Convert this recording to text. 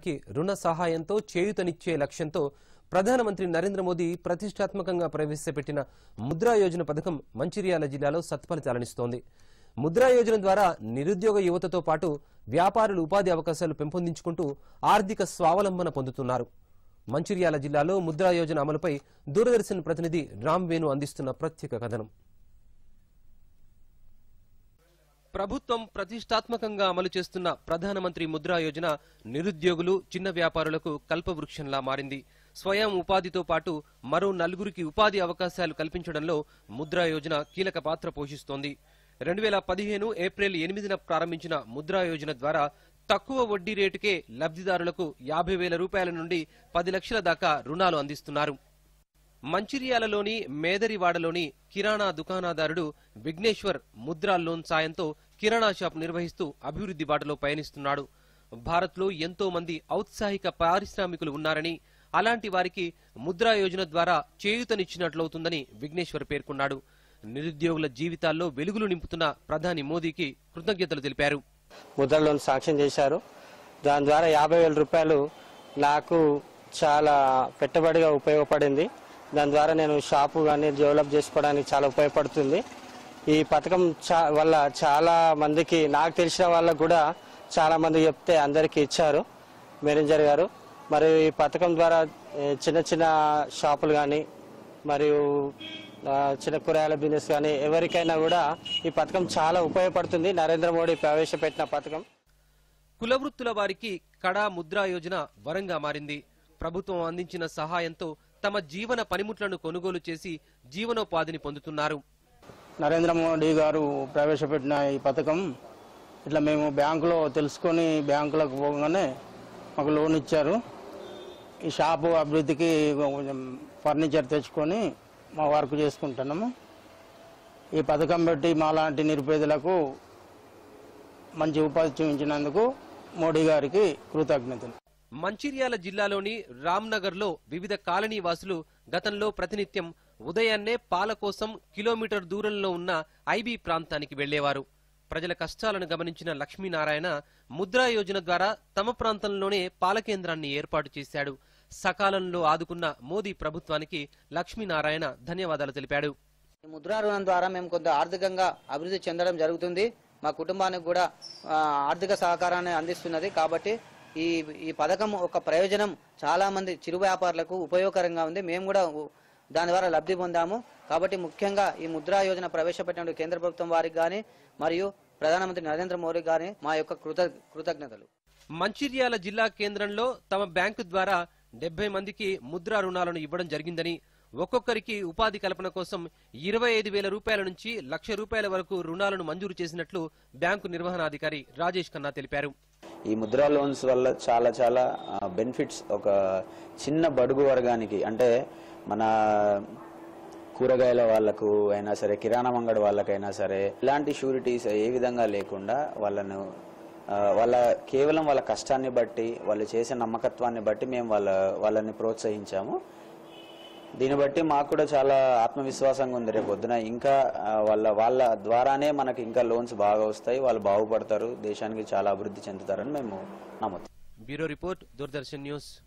కి రుణ సహాయంతో చేయూతనిచ్చే లక్ష్యంతో ప్రధానమంత్రి నరేంద్ర మోదీ ప్రతిష్టాత్మకంగా ప్రవేశపెట్టిన ముద్రా యోజన పథకం మంచిర్యాల జిల్లాలో సత్ఫలితాలనిస్తోంది ముద్రా యోజన ద్వారా నిరుద్యోగ యువతతో పాటు వ్యాపారులు ఉపాధి అవకాశాలు పెంపొందించుకుంటూ ఆర్థిక స్వావలంబన పొందుతున్నారు మంచిర్యాల జిల్లాలో ముద్రా యోజన అమలుపై దూరదర్శన్ ప్రతినిధి రామ్ వేణు అందిస్తున్న ప్రత్యేక కథనం ప్రభుత్వం ప్రతిష్టాత్మకంగా అమలు చేస్తున్న ప్రధానమంత్రి ముద్రా యోజన నిరుద్యోగులు చిన్న వ్యాపారులకు కల్పవృక్షంలా మారింది స్వయం ఉపాధితో పాటు మరో నలుగురికి ఉపాధి అవకాశాలు కల్పించడంలో ముద్రా యోజన కీలక పాత్ర పోషిస్తోంది రెండు వేల పదిహేను ఏప్రిల్ ఎనిమిదిన ప్రారంభించిన ముద్రా యోజన ద్వారా తక్కువ వడ్డీ రేటుకే లబ్ధిదారులకు యాభై వేల రూపాయల నుండి పది లక్షల దాకా రుణాలు అందిస్తున్నారు మంచిర్యాలలోని మేదరివాడలోని కిరాణా దుకాణదారుడు విఘ్నేశ్వర్ ముద్రా లోన్ సాయంతో కిరాణా షాప్ నిర్వహిస్తూ అభివృద్ధి బాటలో పయనిస్తున్నాడు భారత్లో ఎంతో మంది ఔత్సాహిక పారిశ్రామికులు ఉన్నారని అలాంటి వారికి ముద్రా యోజన ద్వారా చేయూతనిచ్చినట్లవుతుందని విఘ్నేశ్వర్ పేర్కొన్నాడు నిరుద్యోగుల జీవితాల్లో వెలుగులు నింపుతున్న ప్రధాని మోదీకి కృతజ్ఞతలు తెలిపారు ముద్ర లోన్ సాంక్షన్ చేశారు దాని ద్వారా యాభై వేల రూపాయలు నాకు చాలా పెట్టుబడిగా ఉపయోగపడింది దాని ద్వారా నేను షాపు కానీ డెవలప్ చేసుకోవడానికి చాలా ఉపయోగపడుతుంది ఈ పథకం చా వల్ల చాలా మందికి నాకు తెలిసిన వాళ్ళకు కూడా చాలా మంది చెప్తే అందరికీ ఇచ్చారు మేనేజర్ గారు మరి ఈ పథకం ద్వారా ఏ, చిన్న చిన్న షాపులు కానీ మరియు ఆ, చిన్న కూరగాయల బిజినెస్ కానీ ఎవరికైనా కూడా ఈ పథకం చాలా ఉపయోగపడుతుంది నరేంద్ర మోడీ ప్రవేశపెట్టిన పథకం కులవృత్తుల వారికి కడా ముద్రా యోజన వరంగా మారింది ప్రభుత్వం అందించిన సహాయంతో తమ జీవన పనిముట్లను కొనుగోలు చేసి జీవనోపాధిని పొందుతున్నారు నరేంద్ర మోడీ గారు ప్రవేశపెట్టిన ఈ పథకం ఇట్లా మేము బ్యాంకులో తెలుసుకొని బ్యాంకులకు పోగానే మాకు లోన్ ఇచ్చారు ఈ షాపు అభివృద్ధికి కొంచెం ఫర్నిచర్ తెచ్చుకొని మా వర్క్ చేసుకుంటున్నాము ఈ పథకం పెట్టి మాలాంటి నిరుపేదలకు మంచి ఉపాధి చూపించినందుకు మోడీ గారికి కృతజ్ఞతలు మంచిర్యాల జిల్లాలోని రామ్నగర్లో వివిధ కాలనీ వాసులు గతంలో ప్రతినిత్యం ఉదయాన్నే పాల కోసం కిలోమీటర్ దూరంలో ఉన్న ఐబీ ప్రాంతానికి వెళ్లేవారు ప్రజల కష్టాలను గమనించిన లక్ష్మీనారాయణ ముద్రా యోజన ద్వారా తమ ప్రాంతంలోనే పాల కేంద్రాన్ని ఏర్పాటు చేశాడు సకాలంలో ఆదుకున్న మోదీ ప్రభుత్వానికి లక్ష్మీనారాయణ ధన్యవాదాలు తెలిపాడు ఈ ముద్రా రుణం ద్వారా మేము కొంత ఆర్థికంగా అభివృద్ధి చెందడం జరుగుతుంది మా కుటుంబానికి కూడా ఆ, ఆర్థిక సహకారాన్ని అందిస్తున్నది కాబట్టి ఈ ఈ పథకం ఒక ప్రయోజనం చాలా మంది చిరు వ్యాపారులకు ఉపయోగకరంగా ఉంది మేము కూడా ఉ- దాని ద్వారా లబ్ధి పొందాము కాబట్టి ముఖ్యంగా ఈ ముద్రా యోజన ప్రవేశపెట్టిన కేంద్ర ప్రభుత్వం వారికి కానీ మరియు ప్రధానమంత్రి నరేంద్ర మోడీ గారి మా యొక్క కృత కృతజ్ఞతలు మంచిర్యాల జిల్లా కేంద్రంలో తమ బ్యాంకు ద్వారా డెబ్బై మందికి ముద్రా రుణాలను ఇవ్వడం జరిగిందని ఒక్కొక్కరికి ఉపాధి కల్పన కోసం ఇరవై ఐదు వేల రూపాయల నుంచి లక్ష రూపాయల వరకు రుణాలను మంజూరు చేసినట్లు బ్యాంకు నిర్వహణాధికారి రాజేష్ ఖన్నా తెలిపారు ఈ ముద్రా లోన్స్ వల్ల చాలా చాలా బెనిఫిట్స్ ఒక చిన్న బడుగు వర్గానికి అంటే మన కూరగాయల వాళ్ళకు అయినా సరే కిరాణా మంగడి వాళ్ళకైనా సరే ఇలాంటి షూరిటీస్ ఏ విధంగా లేకుండా వాళ్ళను ఆ, వాళ్ళ కేవలం వాళ్ళ కష్టాన్ని బట్టి వాళ్ళు చేసే నమ్మకత్వాన్ని బట్టి మేము వాళ్ళ వాళ్ళని ప్రోత్సహించాము దీన్ని బట్టి మాకు కూడా చాలా ఆత్మవిశ్వాసంగా ఉంది రేపు పొద్దున ఇంకా ఆ, వాళ్ళ వాళ్ళ ద్వారానే మనకి ఇంకా లోన్స్ బాగా వస్తాయి వాళ్ళు బాగుపడతారు దేశానికి చాలా అభివృద్ధి చెందుతారని మేము నమ్ముతాం బ్యూరో రిపోర్ట్ దూరదర్శన్ న్యూస్